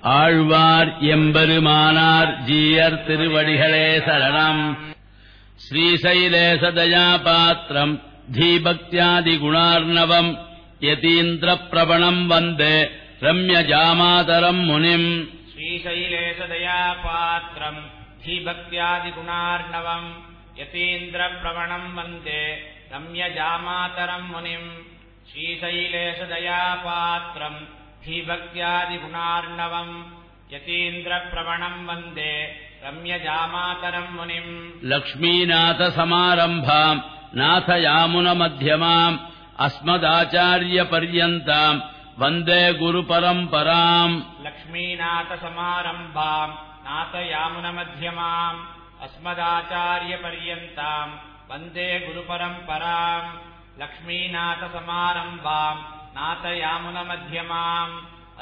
ஆழ்வார் எம்பெருமானார் ஜீயர் திருவடிகளே சரணம் ஸ்ரீசைலேசதயா பாத்திரம் தீபக்தியாதிகுணார்ணவம் யதீந்திரப்பிரபணம் வந்தே ரம்யஜாமாதரம் முனிம் श्रीशैलेशदया पात्रम् धीभक्त्यादिगुणार्णवम् यतीन्द्रप्रवणम् वन्दे रम्यजामातरम् मुनिम् श्रीशैलेशदया पात्रम् धीभक्त्यादिगुणार्णवम् यतीन्द्रप्रवणम् वन्दे रम्यजामातरम् मुनिम् லக்ஷ்மீநாதசமாரம்பாம் நாதயாமுனமத்தியமாம் அஸ்மதாச்சாரியபர்யந்தாம் வந்தே குருபரம்பராம் लक्ष्मीनाथसमारम्भाम् नाथयामुनमध्यमाम् अस्मदाचार्यपर्यन्ताम् वन्दे गुरुपरम्पराम् लक्ष्मीनाथसमारम्भाम् नाथयामुनमध्यमाम्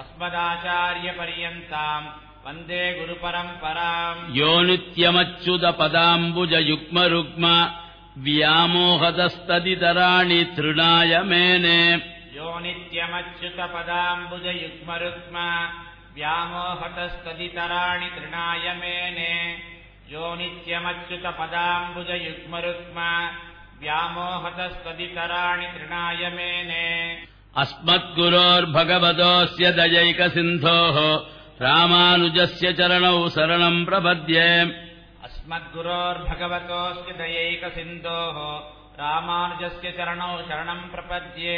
अस्मदाचार्यपर्यन्ताम् वन्दे गुरुपरम्पराम् யோ நித்யமச்சுதபதாம்புஜயுக்மருக்ம வியாமோகதஸ்ததிதராணி திருணாய மேனே यो नित्यमच्युतपदाम्बुजयुग्मरुक्म व्यामोहतस्तदितराणि तृणाय मेने यो नित्यमच्युतपदाम्बुजयुग्मरुक्म व्यामोहतस्तदितराणि तृणाय मेने अस्मद्गुरोर्भगवतोऽस्य दयैकसिन्धोः रामानुजस्य चरणौ शरणम् प्रपद्ये अस्मद्गुरोर्भगवतोऽस्य दयैकसिन्धोः रामानुजस्य चरणौ शरणम् प्रपद्ये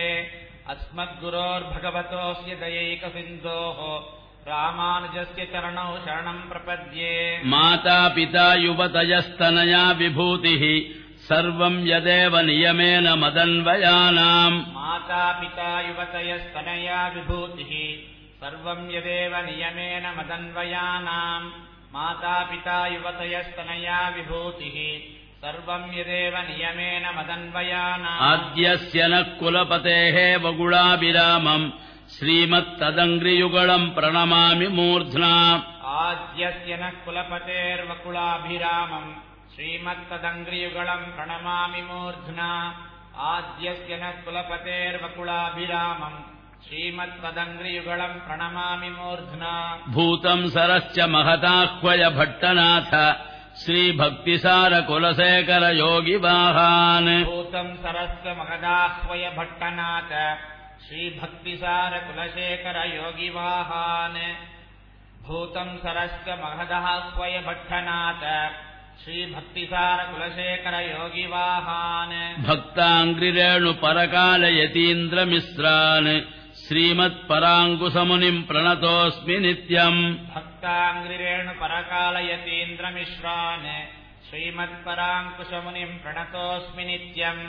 अस्मद्गुरोर्भगवतोऽस्य दयैकसिन्धोः रामानुजस्य चरणौ शरणम् प्रपद्ये मातापिता युवतयस्तनया विभूतिः सर्वम् यदेव नियमेन मदन्वयानाम् मातापिता युवतयस्तनया विभूतिः सर्वम् यदेव नियमेन मदन्वयानाम् मातापिता युवतयस्तनया विभूतिः सर्वम् यदेव नियमेन मदन्वयानाम् आद्यस्य नः कुलपतेः वगुळाभिरामम् श्रीमत्तदङ्घ्रियुगळम् प्रणमामि मूर्ध्ना आद्यस्य नः कुलपतेर्वकुलाभिरामम् श्रीमत्तदङ्घ्रियुगळम् प्रणमामि मूर्ध्ना आद्यस्य नः कुलपतेर्वकुलाभिरामम् श्रीमत्तदङ्घ्रियुगळम् प्रणमामि मूर्ध्ना भूतम् सरश्च महताह्वय भट्टनाथ श्रीभक्तिसारकुलशेखरयोगिवाहान् भूतम् सरस्य महदाह्वय भट्टनाथ श्रीभक्तिसारकुलशेखर योगिवाहान् भूतम् सरस्य महदाह्वय भट्टनाथ श्रीभक्तिसारकुलशेखर योगिवाहान् भक्ताङ्घ्रिरेणुपरकालयतीन्द्रमिश्रान् श्रीमत्पराङ्कुशमुनिम् प्रणतोऽस्मि नित्यम् भक्ताङ्घ्रिरेणुपरकालयतीन्द्रमिश्रान् श्रीमत्पराङ्कुशमुनिम् प्रणतोऽस्मि नित्यम्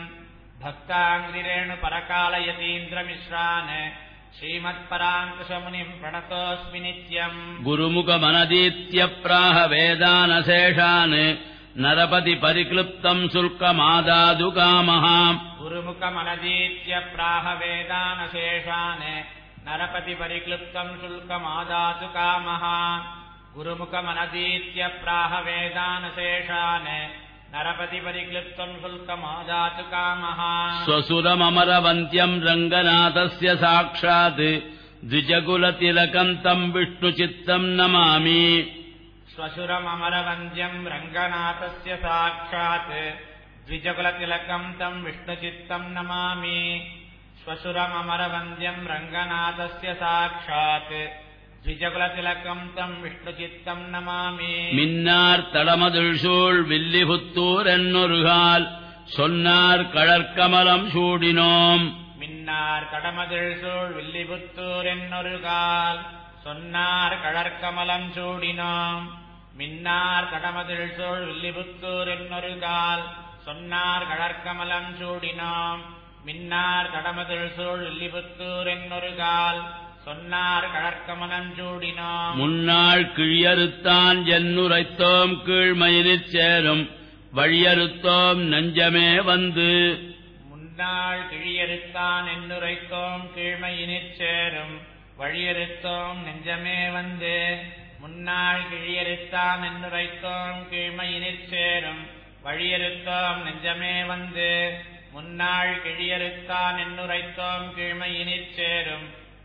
भक्ताङ्घ्रिरेणुपरकालयतीन्द्रमिश्रान् श्रीमत्पराङ्कुशमुनिम् प्रणतोऽस्मि नित्यम् गुरुमुखमनदीत्यप्राह वेदानशेषान् नरपतिपरिक्लृप्तम् शुल्कमादादुकामः गुरुमुखमनदीत्य प्राह वेदानशेषान् नरपतिपरिक्लृप्तम् शुल्कमादातु कामः गुरुमुखमनदीत्य प्राह वेदानशेषान् नरपतिपरिक्लृप्तम् शुल्कमादातु कामः स्वसुरममरवन्त्यम् रङ्गनाथस्य साक्षात् द्विजकुलतिलकम् तम् विष्णुचित्तम् नमामि स्वशुरममरवन्द्यम् रङ्गनाथस्य साक्षात् द्विजकुलतिलकम् तम् विष्णुचित्तम् नमामि स्वशुरममरवन्द्यम् रङ्गनाथस्य साक्षात् द्विजकुलतिलकम् तम् विष्णुचित्तम् नमामि மின்னார் தடமதுள்சூழ் வில்லிபுத்தூர் என்னொருகால் சொன்னார் கழற்கமலம் சூடினோம் மின்னார் கடமதில் சூழ் வில்லிபுத்தூர் என்னொரு கால் சொன்னார் கழற்கமலம் சூடினோம் மின்னார் கடமதில் சூழ் வில்லிபுத்தூர் என்னொரு கால் சொன்னார் கழற்கமலம் சூடினோம் மின்னார் கடமதில் சூழ் வில்லிபுத்தூர் என்னொரு கால் சொன்னார் கழற்கமலம் சூடினோம் முன்னாள் கிழியறுத்தான் என்னுரைத்தோம் கீழ்மயிலிற் சேரும் வழியறுத்தோம் நெஞ்சமே வந்து முன்னாள் கிழியறுத்தான் என்னுரைத்தோம் கீழ்மையினிற் சேரும் வழியறுத்தோம் நெஞ்சமே வந்து முன்னாள் கிழியறுத்தான் என்னுரைத்தோம் கீழ்மையினிற் சேரும் வழியறுத்தோம் நெஞ்சமே வந்து முன்னாள் கிழியறுத்தான் என்னுரைத்தோம் கீழ்மையினிற் சேரும்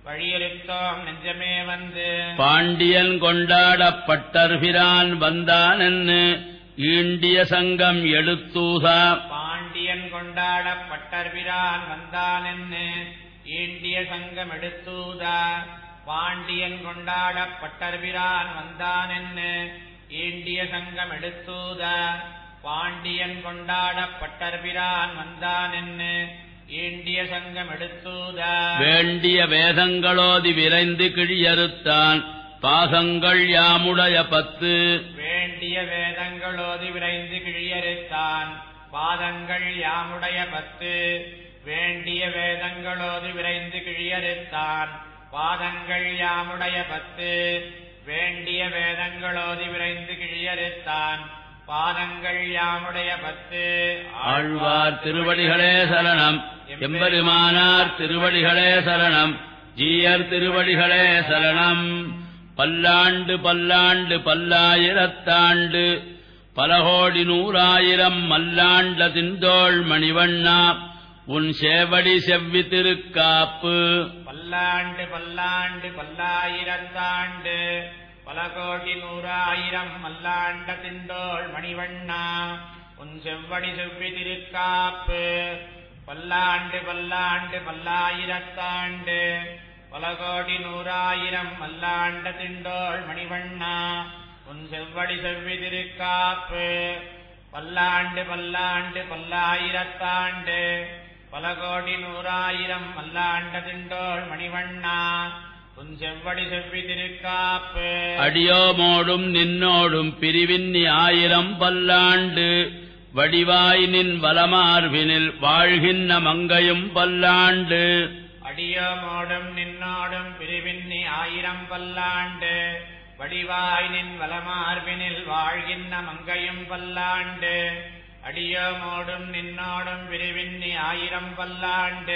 வழியறுத்தோம் நெஞ்சமே வந்து பாண்டியன் கொண்டாடப் பட்டர்பிரான் வந்தானென்னு ஈண்டிய சங்கம் எடுத்தூதா பாண்டியன் கொண்டாடப் பட்டர்பிரான் வந்தானென்னு ஈண்டிய சங்கம் எடுத்தூதா பாண்டியன் கொண்டாடப் பட்டர்பிரான் வந்தானென்னு ஈண்டிய சங்கம் எடுத்தூதா பாண்டியன் கொண்டாடப் பட்டர்பிரான் வந்தானென்னு ஈண்டிய சங்கம் எடுத்தூதா வேண்டிய வேதங்களோதி விரைந்து கிழியறுத்தான் பாகங்கள் யாமுடைய பத்து வேண்டிய வேதங்களோதி விரைந்து கிழியறுத்தான் பாதங்கள் யாமுடைய பத்து வேண்டிய வேதங்களோதி விரைந்து கிழியறுத்தான் பாதங்கள் யாமுடைய பத்து வேண்டிய வேதங்களோதி விரைந்து கிழியறுத்தான் பாதங்கள் யாமுடைய பத்து ஆழ்வார் திருவடிகளே சரணம் எம்பெருமானார் திருவடிகளே சரணம் ஜீயர் திருவடிகளே சரணம் பல்லாண்டு பல்லாண்டு பல்லாயிரத்தாண்டு பல கோடி நூறாயிரம் மல்லாண்ட திந்தோள் மணிவண்ணா உன் சேவடி செவ்வி திருக்காப்பு பல்லாண்டு பல்லாண்டு பல்லாயிரத்தாண்டு பல கோடி நூறாயிரம் மல்லாண்ட திண்டோள் மணிவண்ணா உன் செவ்வடி செவ்வி திருக்காப்பு பல்லாண்டு பல்லாண்டு பல்லாயிரத்தாண்டு பல கோடி நூறாயிரம் மல்லாண்ட திண்டோள் மணிவண்ணா உன் செவ்வடி செவ்வி திருக்காப்பு பல்லாண்டு பல்லாண்டு பல்லாயிரத்தாண்டு பல கோடி நூறாயிரம் மல்லாண்ட திண்டோள் மணிவண்ணா உன் செவ்வடி செவ்வி திருக்காப்பு அடியோமோடும் நின்னோடும் பிரிவின்னி ஆயிரம் பல்லாண்டு வடிவாய் நின் வலமார்பினில் வாழ்கின்ற மங்கையும் பல்லாண்டு அடியோமோடும் நின்னோடும் பிரிவின்னி ஆயிரம் பல்லாண்டு வடிவாய் நின் வலமார்பினில் வாழ்கின்ற மங்கையும் பல்லாண்டு அடியோமோடும் நின்னோடும் பிரிவின்னி ஆயிரம் பல்லாண்டு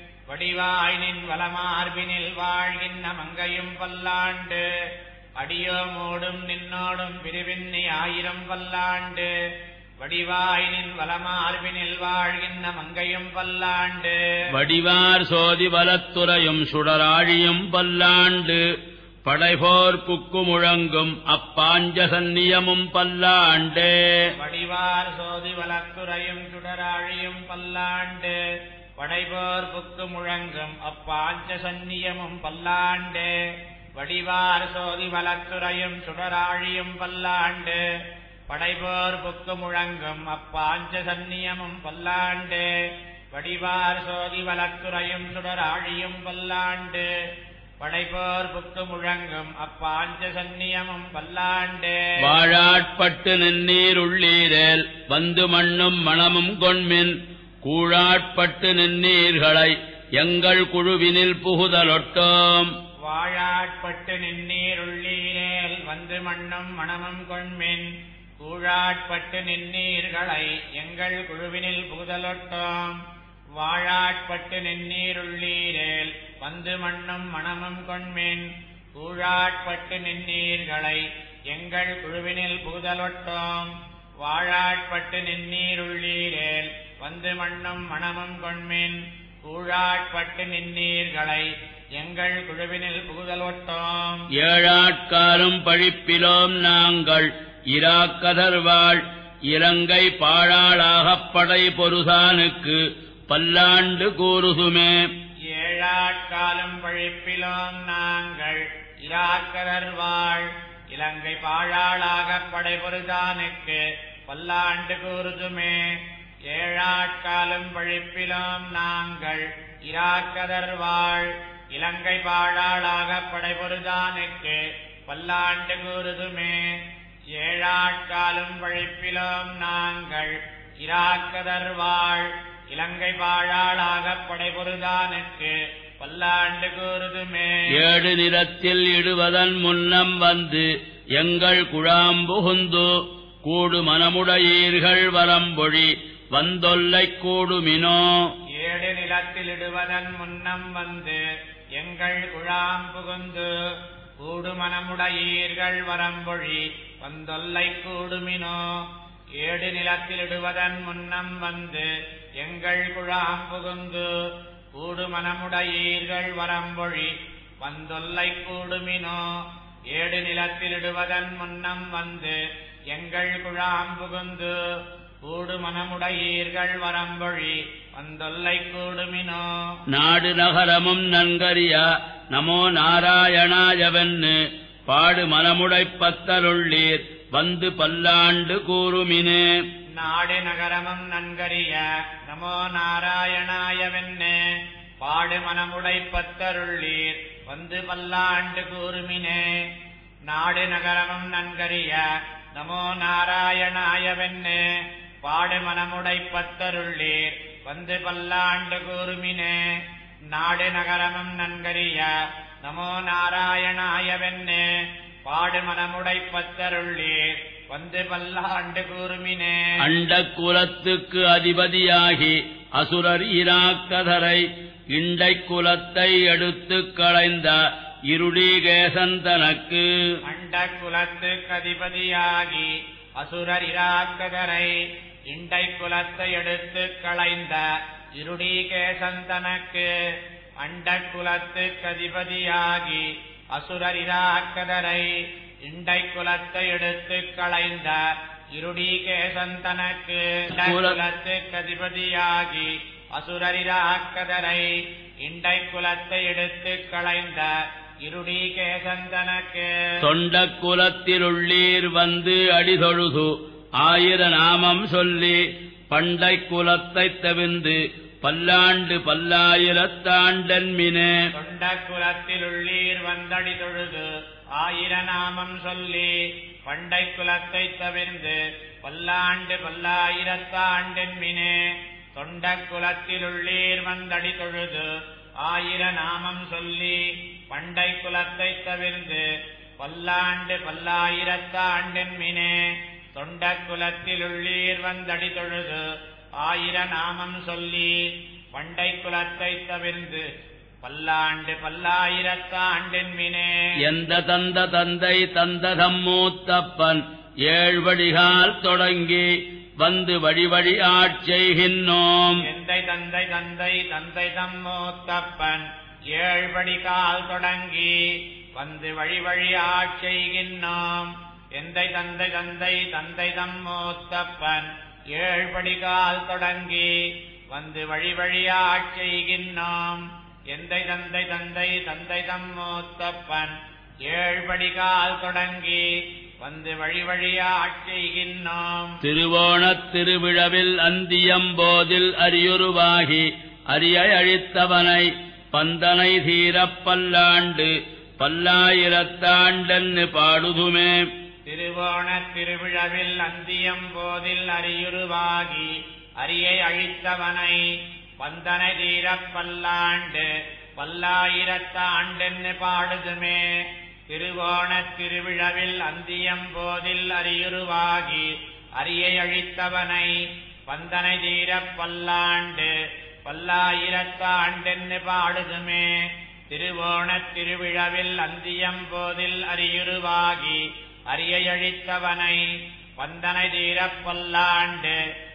வடிவாய் நின் வலமார்பினில் வாழ்கின்ற மங்கையும் பல்லாண்டு அடியோமோடும் நின்னோடும் பிரிவின்னி ஆயிரம் பல்லாண்டு வடிவாய் நின் வலமார்பினில் வாழ்கின்ற மங்கையும் பல்லாண்டு வடிவார் சோதி வலத்துறையும் சுடராழியும் பல்லாண்டு படைபோர் புக்கு முழங்கும் அப்பாஞ்ச சந்நியமும் பல்லாண்டே வடிவார் சோதி வலத்துறையும் சுடராழியும் பல்லாண்டு படைபோர் புக்கு முழங்கும் அப்பாஞ்ச சந்நியமும் பல்லாண்டு வடிவார் சோதி வலத்துறையும் சுடராழியும் பல்லாண்டு படைபோர் புக்கு முழங்கும் அப்பாஞ்ச சந்நியமும் பல்லாண்டு வடிவார் சோதி வலத்துறையும் சுடராழியும் பல்லாண்டு படைபோர் புக்கு முழங்கும் அப்பாஞ்ச சந்நியமும் பல்லாண்டு வாழாட்பட்டு நின்னீர் உள்ளீரேல் வந்து மண்ணும் மணமும் கொண்மின் கூழாட்பட்டு நின்னீர்களை எங்கள் குழுவினில் புகுதலொட்டோம் வாழாட்பட்டு நின்னீருள்ளீரேல் வந்து மண்ணும் மணமும் கொண்மின் கூழாட்பட்டு நின்னீர்களை எங்கள் குழுவினில் புகுதலொட்டோம் வாழாட்பட்டு நின்னீருள்ளீரேல் வந்து மண்ணும் மணமும் கொண்மின் கூழாட்பட்டு நின்னீர்களை எங்கள் குழுவினில் புகுதலொட்டோம் வாழாட்பட்டு நின்னீருள்ளீரேல் வந்து மண்ணும் மணமும் கொண்மின் கூழாட்பட்டு நின்னீர்களை எங்கள் குழுவினில் புகுதலொட்டோம் ஏழாட்காரும் பழிப்பிலோம் நாங்கள் இராக்கதர்வாள் இலங்கை பாழாளாகப் படை பொருதானுக்கு பல்லாண்டு கூறுதுமே ஏழாட்காலம் பழிப்பிலோம் நாங்கள் இராக்கரர் வாழ் இலங்கை பாழாளாகப் படைபொருதானுக்கு பல்லாண்டு கூறுதுமே ஏழாட்காலம் பழிப்பிலோம் நாங்கள் இராக்கதர் வாழ் இலங்கை பாழாளாகப் படைபொருதானுக்கு பல்லாண்டு கூறுதுமே ஏழாட்காலம் பழிப்பிலோம் நாங்கள் இராக்கதர் வாழ் இலங்கை பாழாளாகப் படைபொருதானுக்கு பல்லாண்டு கூறுதுமே ஏழு நிறத்தில் இடுவதன் முன்னம் வந்து எங்கள் குழாம்புகுந்து கூடு மனமுடையீர்கள் வரம்பொழி வந்தொல்லைக் கூடுமினோ ஏழு நிலத்தில் இடுவதன் முன்னம் வந்து எங்கள் குழாம் புகுந்து கூடுமனமுடையீர்கள் வரம்பொழி வந்தொல்லை கூடுமினோ ஏடு நிலத்தில் இடுவதன் முன்னம் வந்து எங்கள் குழாம் புகுந்து கூடுமனமுடையீர்கள் வரம்பொழி வந்தொல்லை கூடுமினோ ஏடு நிலத்திலிடுவதன் முன்னம் வந்து எங்கள் குழாம் புகுந்து கூடு மனமுடையீர்கள் வரம்பொழி வந்தொல்லை கூடுமினோ நாடு நகரமும் நன்கறிய நமோ நாராயணாயவன்னு பாடு மனமுடைப் பத்தருள்ளீர் வந்து பல்லாண்டு கூறுமினே நாடு நகரமும் நன்கறிய நமோ நாராயணாயவென்னு பாடு மனமுடை பத்தருள்ளீர் வந்து பல்லாண்டு கூறுமினே நாடு நகரமும் நன்கறிய நமோ நாராயணாயவென்னு பாடு மனமுடை பத்தருள்ளீர் வந்து பல்லாண்டு கூறுமினே நாடு நகரமும் நன்கறிய நமோ நாராயணாயவென்னு பாடு மனமுடை பத்தருள்ளீர் வந்து பல்லாண்டு கூறுமினே அண்ட குலத்துக்கு அதிபதியாகி அசுரர் இராக்கதரை இண்டை குலத்தை எடுத்துக் களைந்த இருடீகேசன் தனக்கு அண்ட குலத்துக்கு அதிபதியாகி அசுரர் இராக்கதரை இண்டை குலத்தை எடுத்து களைந்த இருடீகேசன் தனக்கு அண்ட குலத்துக்கு அதிபதியாகி அசுரர் இராக்கதரை இண்டை குலத்தை எடுத்து களைந்த இருடீகேசன் தனக்கு குலத்துக்கு அதிபதியாகி அசுரரிராக்கதரை இண்டை குலத்தை எடுத்து களைந்த இருடீகேசன் தனக்கு தொண்ட குலத்திலுள்ளீர் வந்து அடிதொழுது ஆயிர நாமம் சொல்லி பண்டை குலத்தைத் தவிர்ந்து பல்லாண்டு பல்லாயிரத்தாண்டன்மினே தொண்ட குலத்திலுள்ளீர் வந்தடி தொழுது ஆயிர நாமம் சொல்லி பண்டை குலத்தை தவிர்ந்து பல்லாண்டு பல்லாயிரத்தாண்டென்மினே தொண்ட குலத்திலுள்ளீர் வந்தடி தொழுது ஆயிர நாமம் சொல்லி பண்டை குலத்தை தவிர்ந்து பல்லாண்டு பல்லாயிரத்தாண்டென்மினே தொண்ட குலத்திலுள்ளீர் வந்தடி தொழுது ஆயிர நாமம் சொல்லி பண்டை குலத்தை தவிர்ந்து பல்லாண்டு பல்லாயிரத்தாண்டென்மினே எந்த தந்த தந்தை தந்ததம் மூத்தப்பன் ஏழ்வடிகால் தொடங்கி வந்து வழி வழி ஆட்செய்கின்றோம் எந்தை தந்தை தந்தை தந்தை தம்மூத்தப்பன் ஏழ்படி கால் தொடங்கி வந்து வழி வழி ஆட்செய்கின்றோம் எந்தை தந்தை தந்தை தந்தை தம்மூத்தப்பன் ஏழ்படி கால் தொடங்கி வந்து வழி வழி ஆட்செய்கின்றோம் எந்தை தந்தை தந்தை தந்தை தம்மூத்தப்பன் ஏழ்படி கால் தொடங்கி வந்து வழி வழியா ஆட்செய்கின்றோம் திருவோணத் திருவிழவில் அந்தியம்போதில் அரியுருவாகி அரியை அழித்தவனை பந்தனை தீரப் பல்லாண்டு பல்லாயிரத்தாண்டன்னு பாடுதுமே திருவோணத் திருவிழவில் அந்தியம் போதில் அரியுருவாகி அரியை அழித்தவனை வந்தனை தீரப் பல்லாண்டு பல்லாயிரத்தாண்டென்னு பாடுதுமே திருவோணத் திருவிழவில் அந்தியம் போதில் அரியுருவாகி அரியை அழித்தவனை வந்தனை தீரப் பல்லாண்டு பல்லாயிரத்தாண்டென்னு பாடுதுமே திருவோணத் திருவிழவில் அந்தியம் போதில் அரியுருவாகி அரியை அழித்தவனை வந்தனை தீரப் பல்லாண்டு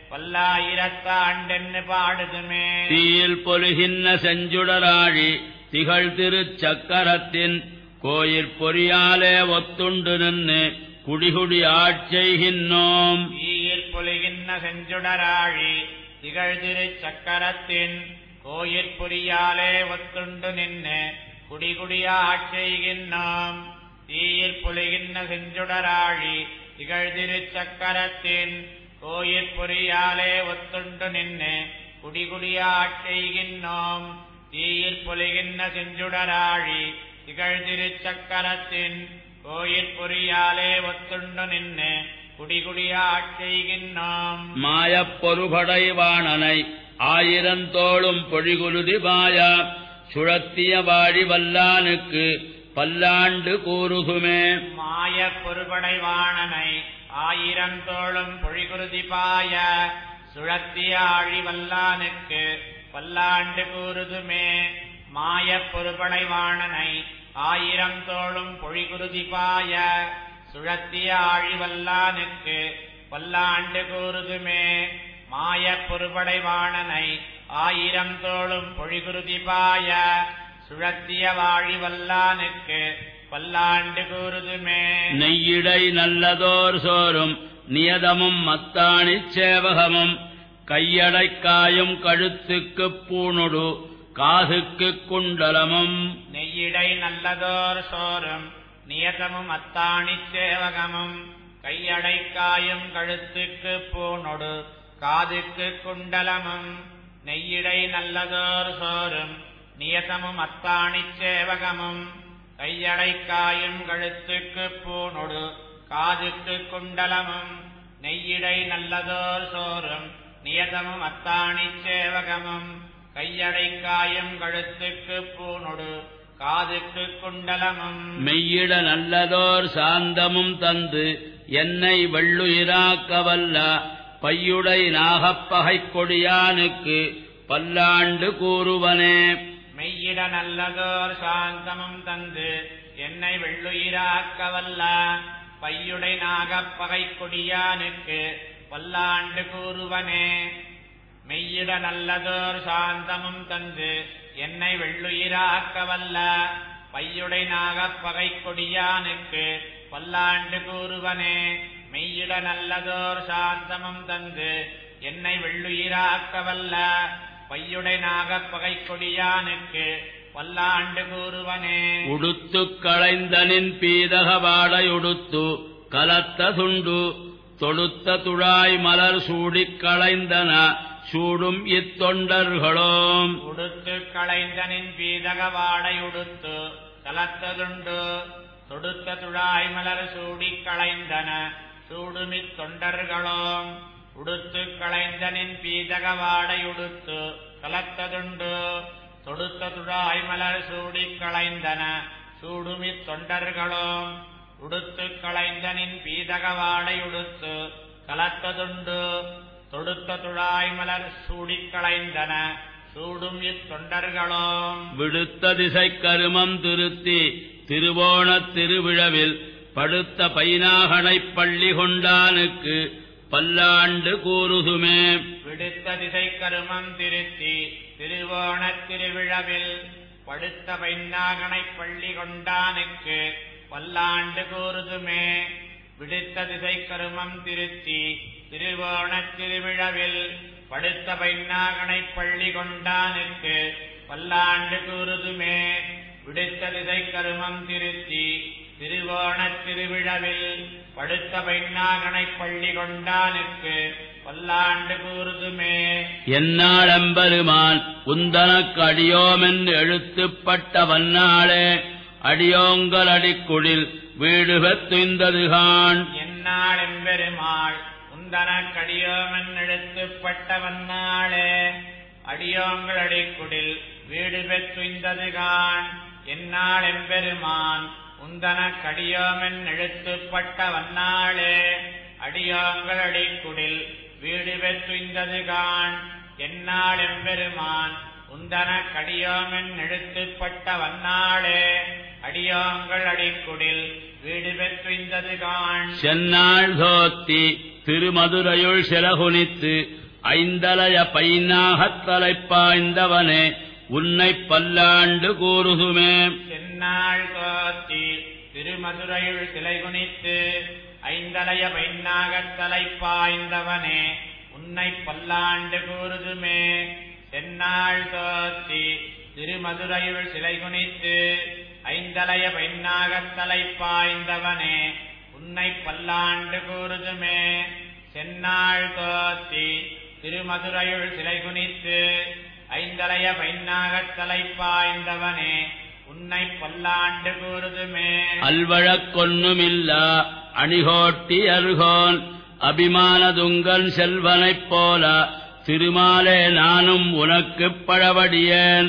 பல்லாயிரத்தாண்டென்னு பாடுதுமே தீயில் பொலுகின்ற செஞ்சுடராழி திகழ் திருச்சக்கரத்தின் கோயிற் பொறியாலே ஒத்துண்டு நின்று குடிகுடி ஆட்செய்கின்றோம் தீயில் பொலிகின்ற செஞ்சுடராழி திகழ் திரு சக்கரத்தின் கோயிற்புரியாலே ஒத்துண்டு நின்று குடிகுடியா ஆட்செய்கின்றோம் தீயில் பொலிகின்ற செஞ்சுடராழி திகழ் திரு சக்கரத்தின் கோயிற்புரியாலே ஒத்துண்டு நின்று குடிகுடியா ஆட்செய்கின்றோம் தீயில் பொலிகின்ற செஞ்சுடராழி திகழ் திரு சக்கரத்தின் கோயிற்பொறியாலே ஒத்துண்டு நின்று குடிகுடியா ஆட்செய்கின்றோம் மாயப் பொறுபடைவாணனை ஆயிரந்தோளும் பொழிகுருதி பாயா சுழத்திய வாழி வல்லானுக்கு பல்லாண்டு கூறுகுமே மாய பொறுபடைவாணனை ஆயிரம் தோளும் பொழிகுருதி பாய சுழத்திய ஆழிவல்லானுக்கு பல்லாண்டு கூறுதுமே மாய பொறுபடைவாணனை ஆயிரம் தோளும் பொழிகுருதி பாய சுழத்திய ஆழிவல்லானுக்கு பல்லாண்டு கூறுதுமே மாய பொறுபடைவாணனை ஆயிரம் தோளும் பொழிகுருதி பாய சுழத்திய வாழி வல்லானுக்கு பல்லாண்டு கூறுதுமே நெய்யிடை நல்லதோர் சோறும் நியதமும் மத்தாணிச் சேவகமும் கையடைக்காயும் கழுத்துக்குப் பூணொடு காதுக்குக் குண்டலமும் நெய்யிடை நல்லதோர் சோறும் நியதமும் அத்தாணிச் சேவகமும் கையடைக்காயும் கழுத்துக்கு பூணொடு காதுக்கு குண்டலமும் நெய்யிடை நல்லதோர் சோறும் நியதமும் அத்தாணிச் சேவகமும் கையடைக்காயும் கழுத்துக்கு பூணொடு காதுக்கு குண்டலமும் நெய்யிடை நல்லதோர் சோறும் நியதமும் அத்தாணிச் சேவகமும் கையடைக்காயும் கழுத்துக்கு பூணொடு காதுக்கு குண்டலமும் மெய்யிட நல்லதோர் சாந்தமும் தந்து என்னை வெள்ளுயிராக்க வல்ல பையுடை நாகப்பகைக் கொடியானுக்கு பல்லாண்டு கூறுவனே மெய்யிட நல்லதோர் சாந்தமும் தந்து என்னை வெள்ளுயிராக்க வல்ல பையுடை நாகப்பகை கொடியானுக்கு பல்லாண்டு கூறுவனே மெய்யிட நல்லதோர் சாந்தமும் தந்து என்னை வெள்ளுயிராக்க வல்ல பையுடை நாகப்பகை கொடியானுக்கு பல்லாண்டு கூறுவனே மெய்யிட நல்லதோர் சாந்தமும் தந்து என்னை வெள்ளுயிராக்க வல்ல பையுடை நாகப்பகை கொடியானுக்கு பல்லாண்டு கூறுவனே உடுத்துக் களைந்தனின் பீதக வாடையுடுத்து கலத்த துண்டு தொடுத்த துழாய் மலர் சூடிக் களைந்தன சூடும் இத்தொண்டர்களோம் உடுத்து களைந்தனின் பீதக வாடையுடுத்து கலத்ததுண்டு தொடுத்த துழாய் மலர் சூடிக் களைந்தன சூடுமித் தொண்டர்களோம் உடுத்து களைந்தனின் பீதக வாடையுடுத்து கலத்ததுண்டு தொடுத்த துழாய் மலர் சூடிக் களைந்தன சூடுமித் தொண்டர்களோம் உடுத்து களைந்தனின் பீதக வாடையுடுத்து கலத்ததுண்டு தொடுத்த துழாய் மலர் சூடிக் களைந்தன சூடும் இத்தொண்டர்களோம் விடுத்த திசை கருமம் திருத்தி திருவோணத் திருவிழவில் படுத்த பைனாகனைப் பள்ளி கொண்டானுக்கு பல்லாண்டு கூறுதுமே விடுத்த திசை கருமம் திருத்தி திருவோணத் திருவிழவில் படுத்த பைன்னாகனைப் பள்ளி கொண்டானுக்கு பல்லாண்டு கூறுதுமே விடுத்த திசை கருமம் திருத்தி திருவோணத் திருவிழவில் படுத்த பைன்னாகனைப் பள்ளி கொண்டானுக்கு பல்லாண்டு கூறுதுமே விடுத்த திசை கருமம் திருத்தி திருவோணத் திருவிழவில் படுத்த பைன்னாகனைப் பள்ளி கொண்டானுக்கு பல்லாண்டு கூறுதுமே என்னாளெம்பெருமான் உந்தனக்கு அடியோமென் எழுத்துப்பட்ட வன்னாளே அடியோங்கல் அடிக்குடில் வீடு பெத்துய்ந்ததுகான் என்னாள் எம்பெருமாள் உந்தன கடியோமன் எடுத்துப்பட்ட வன்னாளே அடியோங்கள் அடிக்குடில் வீடு பெற்றுந்ததுகான் என்னாள் எம்பெருமான் உந்தன கடியோமன் எழுத்துப்பட்ட வன்னாளே அடியோங்கள் அடிக்குடில் வீடு பெற்றுந்ததுகான் என்னாள் எம்பெருமான் உந்தன கடியோமன் எழுத்துப்பட்ட வன்னாளே அடியோங்கள் அடிக்குடில் வீடு பெற்றுந்ததுகான் சென்னாள் தோத்தி திருமதுரையுள் சிறகுனித்து ஐந்தலைய பைனாகத் தலைப்பாய்ந்தவனே உன்னைப் பல்லாண்டு கூறுதுமே சென்னாள் தோத்தி திருமதுரையுள் சிலை குனித்து ஐந்தலைய பைன்னாகத் தலைப்பாய்ந்தவனே உன்னை பல்லாண்டு கூறுதுமே சென்னாள் தோத்தி திருமதுரையுள் சிலை குனித்து ஐந்தலைய பெண்ணாகத் தலைப்பாய்ந்தவனே உன்னை பல்லாண்டு கூறுதுமே சென்னாள் தோத்தி திருமதுரையுள் சிலை குனித்து ஐந்தலைய பெண்ணாகத் தலைப்பாய்ந்தவனே உன்னை பல்லாண்டு கூறுதுமே அல்வழக்கொன்னுமில்லா அணிகோட்டி அருகோன் அபிமானதுங்கன் செல்வனைப் போல திருமாலே நானும் உனக்குப் பழவடியேன்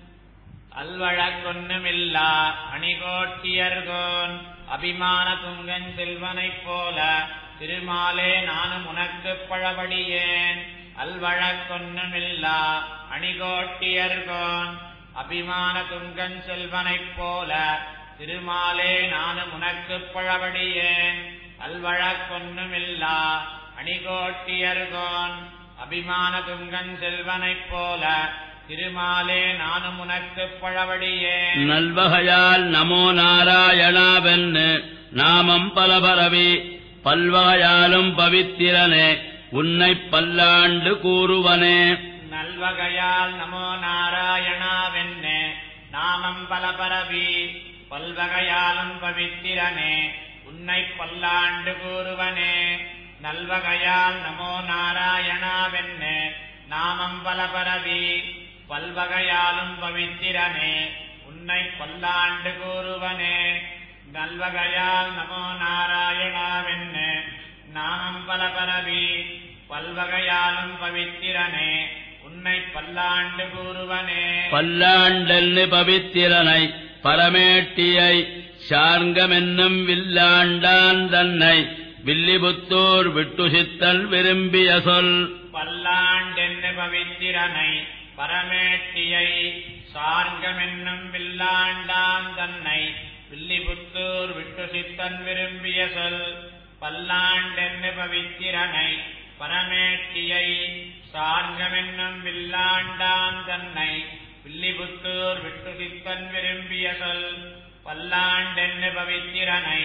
அல்வழக்கொன்னுமில்லா அணிகோட்டியர்கோன் அபிமான துங்கன் செல்வனைப் போல திருமாலே நானும் உனக்குப் பழபடியேன் அல்வழக்கொன்னுமில்லா அணிகோட்டியர்கோன் அபிமான துங்கன் செல்வனைப் போல திருமாலே நானும் உனக்குப் பழபடியேன் அல்வழக்கொன்னுமில்லா அணிகோட்டியர்கோன் அபிமான துங்கன் செல்வனைப் போல திருமாலே நானும் உனக்குப் பழவடியேன் நல்வகையால் நமோ நாராயணாவென்னு நாமம் பல பரவி பல்வகையாலும் பவித்திரனே உன்னைப் பல்லாண்டு கூறுவனே நல்வகையால் நமோ நாராயணாவென்னே நாமம் பல பரவி பல்வகையாலும் பவித்திரனே உன்னை பல்லாண்டு கூறுவனே நல்வகையால் நமோ நாராயணாவென்னே நாமம் பல பரவி பல்வகையாலும் பவித்திரனே உன்னை பல்லாண்டு கூறுவனே நல்வகையால் நமோ நாராயணாவென்னே நாமம் பல பரவி பல்வகையாலும் பவித்திரனே உன்னை பல்லாண்டு கூறுவனே பல்லாண்டென்னு பவித்திரனை பரமேட்டியை சார்ங்கமென்னும் வில்லாண்டான் தன்னை வில்லிபுத்தூர் விட்டுசித்தல் விரும்பிய சொல் பல்லாண்டென்று பவித்திரனை பரமேட்டியை சார்கமென்னும் வில்லாண்டாம் தன்னை வில்லிபுத்தூர் விட்டு சித்தன் விரும்பிய சொல் பல்லாண்டென்று பவித்திரனை பரமேட்டியை சார்கமென்னும் வில்லாண்டாம் தன்னை வில்லிபுத்தூர் விட்டு சித்தன் விரும்பிய சொல் பல்லாண்டென்று பவித்திரனை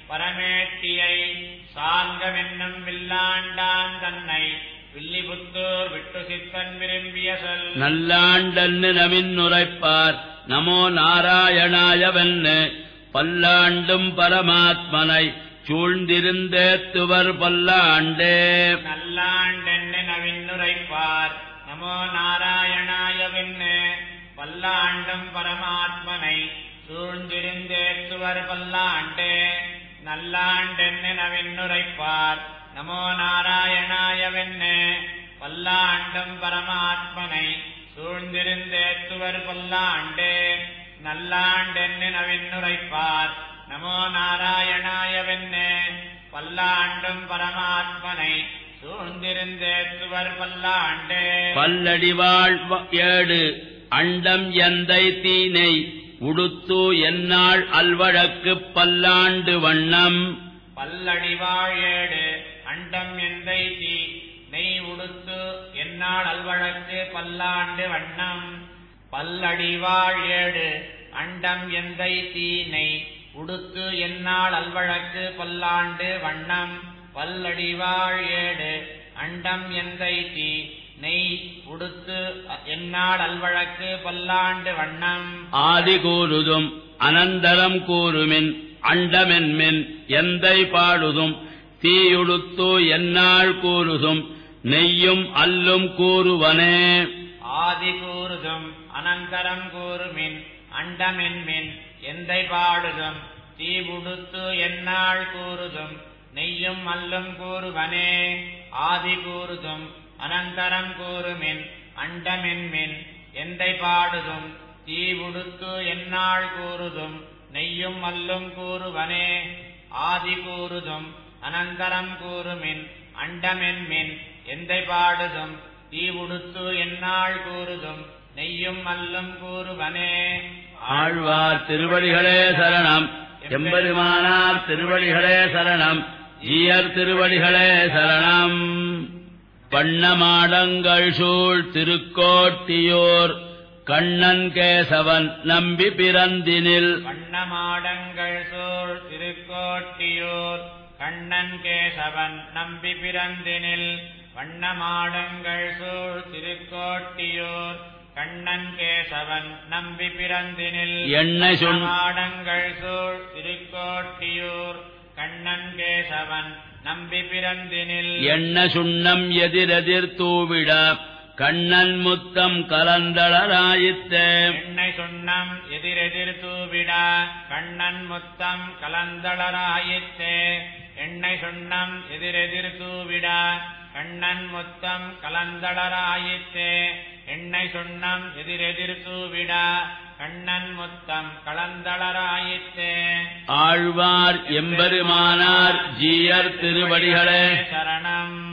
பரமேட்டியை சார்கமென்னும் வில்லாண்டாம் தன்னை வில்லிபுத்தூர் விட்டு சித்தன் விரும்பிய சொல் நல்லாண்டன்னு நவின்னுரைப்பார் நமோ நாராயணாயவன்னு பல்லாண்டும் பரமாத்மனை சூழ்ந்திருந்தேத்துவர் பல்லாண்டே நல்லாண்டென்னு நவின்னுரைப்பார் நமோ நாராயணாயவென்னு பல்லாண்டும் பரமாத்மனை சூழ்ந்திருந்தேத்துவர் பல்லாண்டே நல்லாண்டென்னு நவின்னுரைப்பார் நமோ நாராயணாயவென்னு பல்லாண்டும் பரமாத்மனை சூழ்ந்திருந்தேத்துவர் பல்லாண்டே நல்லாண்டென்னு நவின்னுரைப்பார் நமோ நாராயணாயவென்னு பல்லாண்டும் பரமாத்மனை சூழ்ந்திருந்தேத்துவர் பல்லாண்டே பல்லடிவாழ் வ- ஏடு அண்டம் எந்தை தீனை உடுத்து எந்நாள் அல்வழக்குப் பல்லாண்டு வண்ணம் பல்லடிவாழேடு அண்டம் எந்தை தீ நெய் உடுத்து எந்நாள் அல்வழக்கு பல்லாண்டு வண்ணம் பல்லடிவாழேடு அண்டம் எந்தை தீ நெய் உடுத்து எந்நாள் அல்வழக்கு பல்லாண்டு வண்ணம் பல்லடிவாழேடு அண்டம் எந்தை தீ நெய் உடுத்து எந்நாள் அல்வழக்கு பல்லாண்டு வண்ணம் ஆதி கூறுதும் அனந்தரம் கூறுமின் அண்டமென்மின் எந்தை பாடுதும் தீயுடுத்து எந்நாள் கூறுதும் நெய்யும் அல்லும் கூறுவனே ஆதி கூறுதும் அனந்தரம் கூறுமின் அண்டமென்மின் எந்தை பாடுதும் தீவுடுத்து எந்நாள் கூறுதும் நெய்யும் அல்லும் கூறுவனே ஆதி கூறுதும் அனந்தரம் கூறுமின் அண்டமென்மின் எந்தை பாடுதும் தீவுடுத்து எந்நாள் கூறுதும் நெய்யும் அல்லும் கூறுவனே ஆதி கூறுதும் அனந்தரம் கூறுமின் அண்டமென்மின் எந்தை பாடுதும் தீவுடுத்து எந்நாள் கூறுதும் நெய்யும் அல்லும் கூறுவனே ஆழ்வார் திருவடிகளே சரணம் எம்பெருமானார் திருவடிகளே சரணம் ஈயர் திருவடிகளே சரணம் பண்ணமாடங்கள் சூழ் திருக்கோட்டியோர் கண்ணன் கேசவன் நம்பி பிறந்தினில் வண்ணமாடங்கள் சூழ் திருக்கோட்டியூர் கண்ணன் கேசவன் நம்பி பிறந்தினில் வண்ணமாடங்கள் சூழ் திருக்கோட்டியூர் கண்ணன் கேசவன் நம்பி பிறந்தினில் எண்ணெய் சொன் மாடங்கள் சூழ் திருக்கோட்டியூர் கண்ணன் கேசவன் நம்பி பிறந்தினில் எண்ண சுண்ணம் எதிரெதிர் தூவிட கண்ணன் முத்தம் கலந்தளராயித்தே எண்ணெய் சுண்ணம் எதிரெதிர் தூவிட கண்ணன் முத்தம் கலந்தளராயித்தே எண்ணெய் சுண்ணம் எதிரெதிர் தூவிட கண்ணன் முத்தம் கலந்தளராயித்தே எண்ணெய் சுண்ணம் எதிரெதிர் தூவிட கண்ணன் முத்தம் கலந்தளராயித்தே ஆழ்வார் எம்பெருமானார் ஜீயர் திருவடிகளே சரணம்